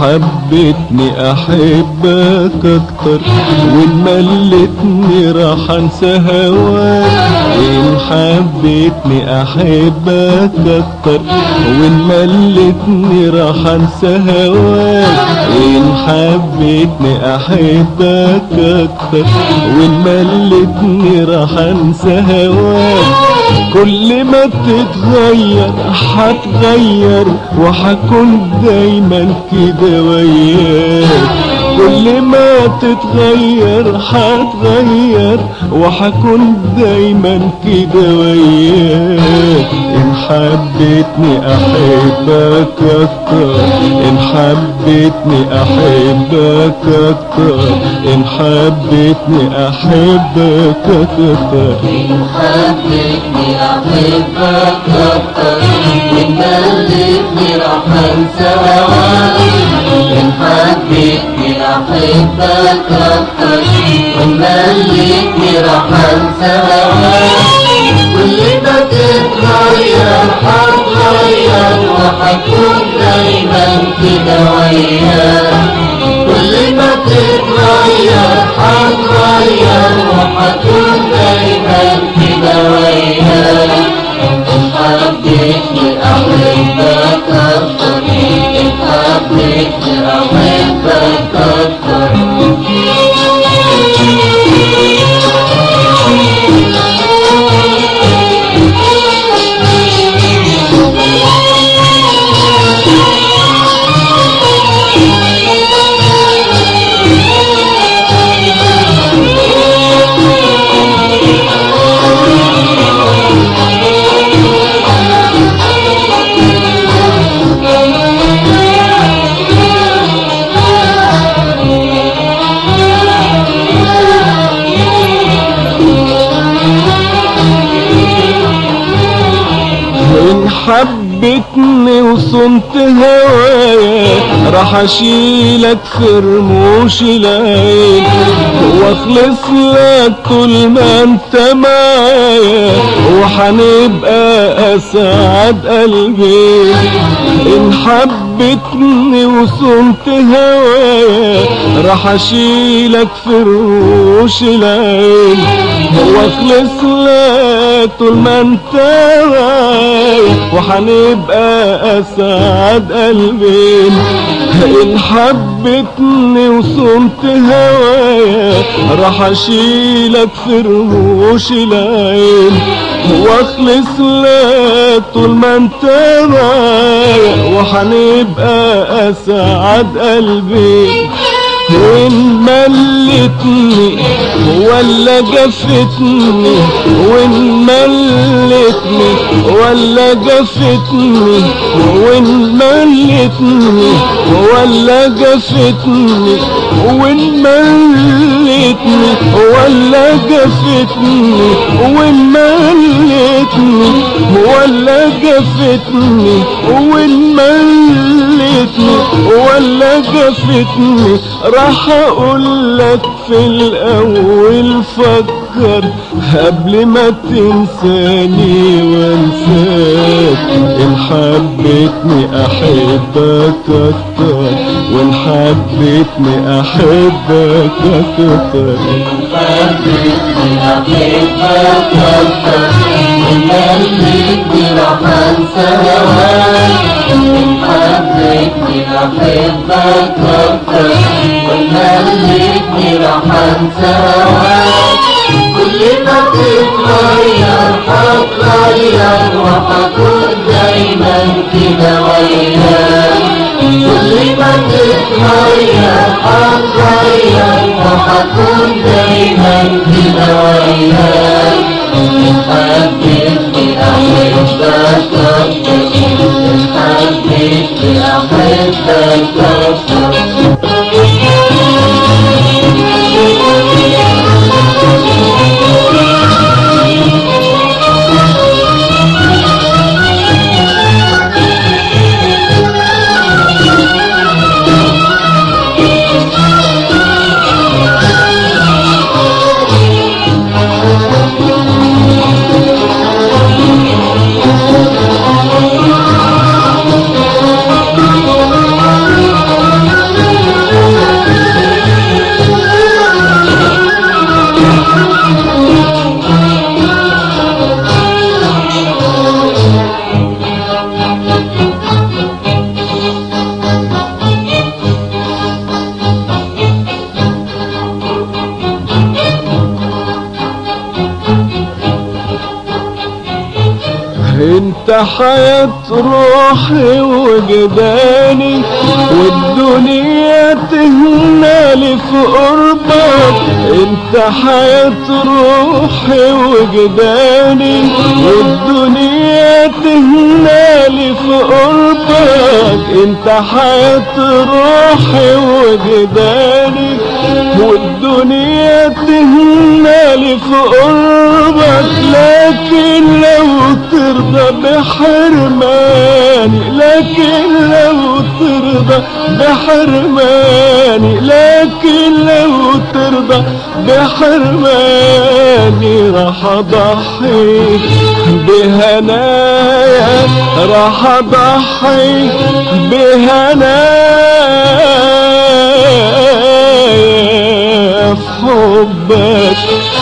حبتني احبك اكتر وان ملتني راح انسى هواك ان حبتني احبك اكتر وان ملتني راح انسى هواك ان حبتني احبك اكتر وان ملتني راح انسى هواك كل ما تتغير هتغير وهكون دايما كده وياك كل ما تتغير هتغير وهكون دايما كده وياك ان حبيتني احبك اكتر ان حبيتني احبك اكتر ان حبيتني احبك اكتر إن حبيتني أحبك أكتر إن ملتني راح أنسى هواك إن حبيتني أحبك أكتر وإن ملتني راح أنسى هواك كل ما تتغير هتغير وهكون دايما كده وياك كل ما تتغير هتغير وهكون دايما كده وياك إن حبيتني أحبك أكتر إن حبيتني أحبك أكتر ان حبتني وصنت هوايا راح اشيلك في رموش العين واخلص لك طول ما انت معايا وحنبقى اسعد قلبي ان حبتني وصنت هوايا راح اشيلك في رموش العين واخلص لك طول ما انت معايا وحنبقى اسعد قلبين ان حبتني وصمت هوايا راح اشيلك في رموش العين واخلص لك طول ما انت معايا وحنبقى اسعد قلبي وإن ملتني ولا جفتني وإن ملتني ولا جفتني وإن ملتني ولا جفتني وإن ملتني ولا جفتني وإن ملتني ولا جفتني وإن ملتني ولا جفتني راح اقول لك في الاول فكر قبل ما تنساني وانساك ان حبيتني احبك اكتر وان حبيتني احبك اكتر حبيتني أحبك أكتر من ملتني راح أنسى هواك إن حبيتني أحبك أكتر من ملتني راح أنسى هواك كل ما تتغير هتغير وهكون دايما كده وياك كل ما تتغير هتغير وهكون دايما كده وياك إن حبيتني أحبك أكتر إن حبيتني أحبك أكتر انت حياة روحي وجداني والدنيا تهنالي في قربك انت حياة روحي وجداني والدنيا تهنالي في قربك انت حياة روحي وجداني والدنيا تهنالي في قربك لكن لو ترضى بحرماني لكن لو ترضى بحرماني لكن لو ترضى بحرماني راح اضحي بهنايا راح اضحي بهنايا في حبك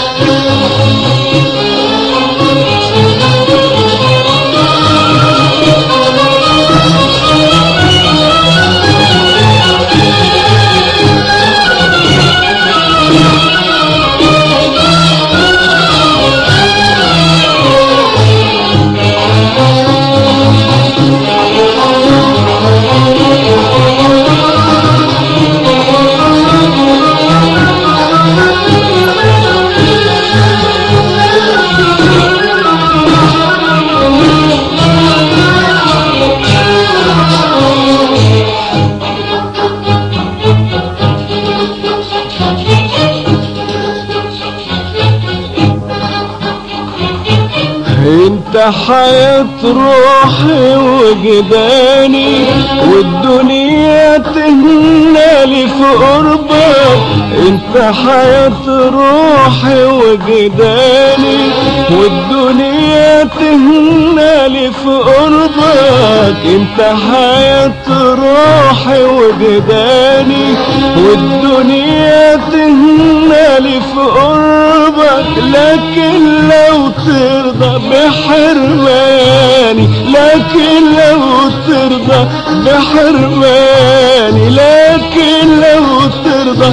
انت حياة روحي وجداني والدنيا تهنالي في قربك انت حياة روحي وجداني والدنيا تهنالي في قربك انت حياة روحي وجداني والدنيا تهنالي في قربك لكن لو ترضى بحرماني لكن لو ترضى بحرماني لكن لو ترضى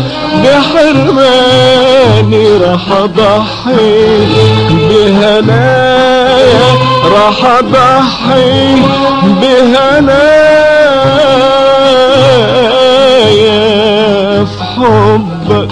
بحرماني راح اضحي بهنايا راح اضحي بهنايا في حبك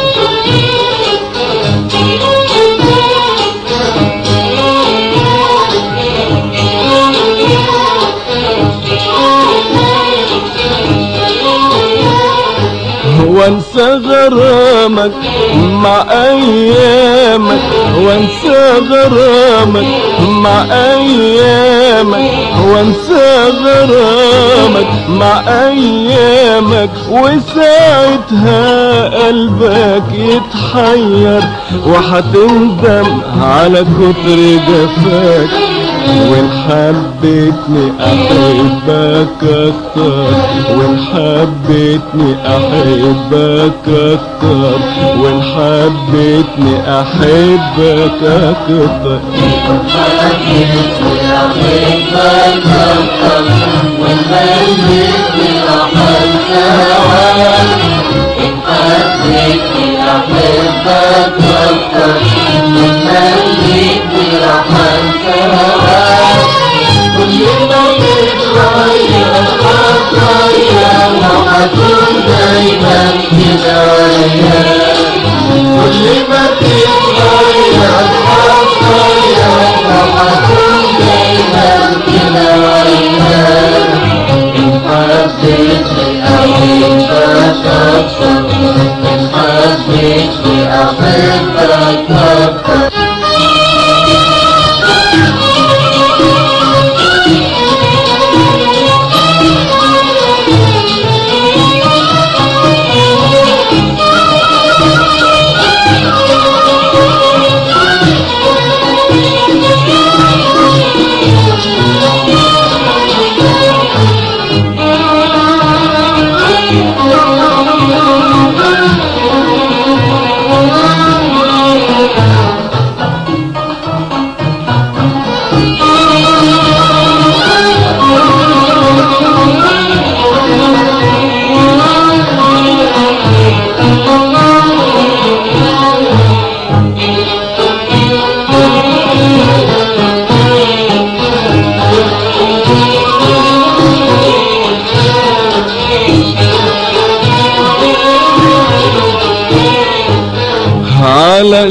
وانسى غرامك مع ايامك وانسى غرامك مع ايامك وانسى غرامك مع ايامك وساعتها قلبك يتحير وحتندم على كتر جفاك وان حبيتني احبك اكتر وان حبيتني احبك اكتر وان حبيتني احبك اكتر كل ما تتغير هتغير وهكون دايما كده وياك إن حبيتني أحبك أكتر إن حبيتني أحبك أكتر Thank you.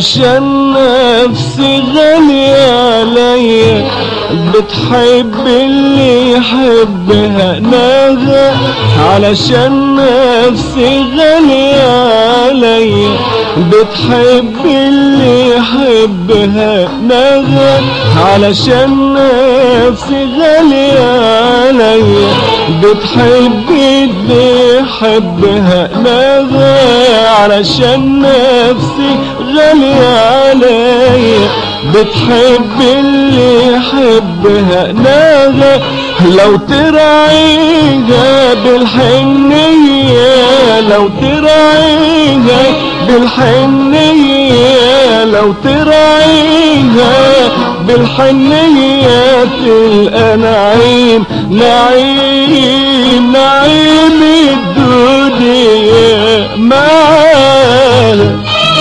علشان نفسي غالية عليا بتحب اللي يحبها نغى علشان نفسي غالية عليا بتحب اللي يحبها نغى علشان نفسي غالية عليا بتحب اللي يحبها نغى علشان نفسي غالية عليا بتحب اللي يحبها نغى لو تراعيها بالحنية لو تراعيها بالحنية لو تراعيها بالحنية تلقى نعيم نعيم نعيم الدنيا معاها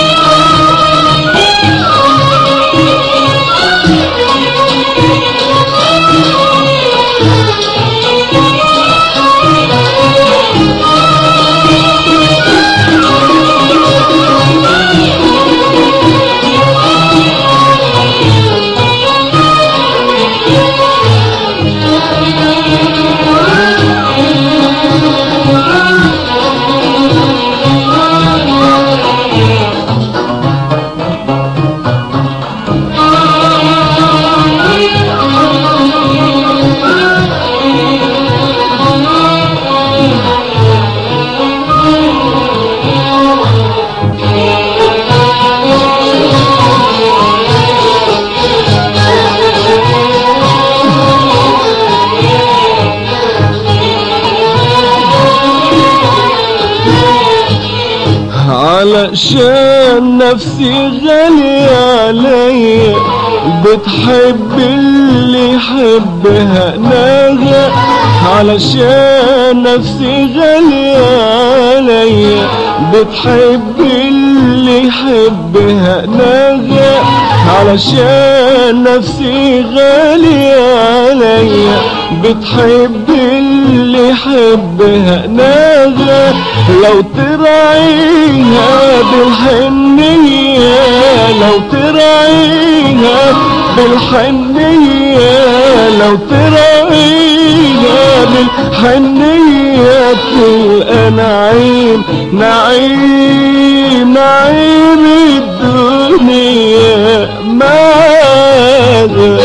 علشان نفسي غالية عليا بتحب اللي يحبها نغى علشان نفسي غالية عليا بتحب اللي يحبها نغى علشان نفسي غالية عليا بتحب اللي يحبها نغى لو تراعيها بالحنية لو تراعيها بالحنية لو تراعيها بالحنية تلقى نعيم نعيم نعيم الدنيا ماذا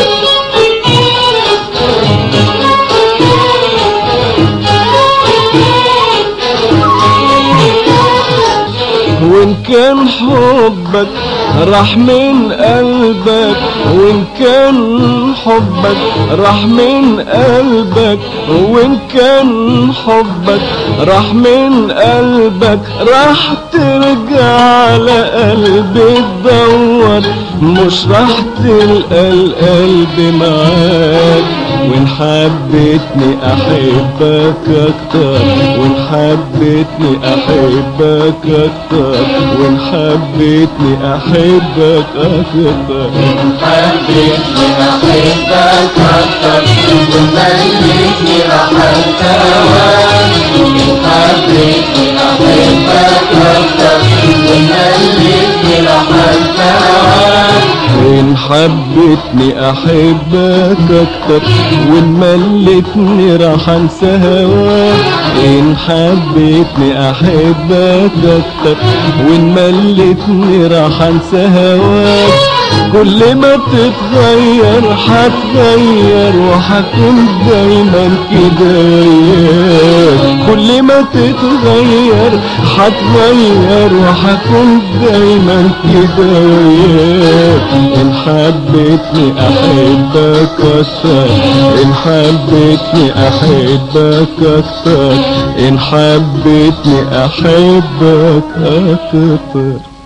وإن كان حبك راح من قلبك وإن كان حبك راح من قلبك وإن كان حبك راح من قلبك راح ترجع على قلبي تدور مش راح تلقى القلب معاك وإن حبيتني أحبك أكتر وإن حبيتني أحبك أكتر وإن حبيتني أحبك أكتر حبيتني أحبك أكتر ومليتني رحمت هواك حبيتني أحبك أكتر ومليتني رحمت هواك إن حبيتني أحبك أكتر وإن ملتني راح أنسى هواك إن حبيتني أحبك أكتر وإن ملتني راح أنسى هواك كل ما بتتغير هتغير وهكون دايما كده وياك كل ما تتغير هتغير وهكون دايما كده وياك إن حبيتني أحبك أكتر إن حبيتني أحبك أكتر إن حبيتني أحبك أكتر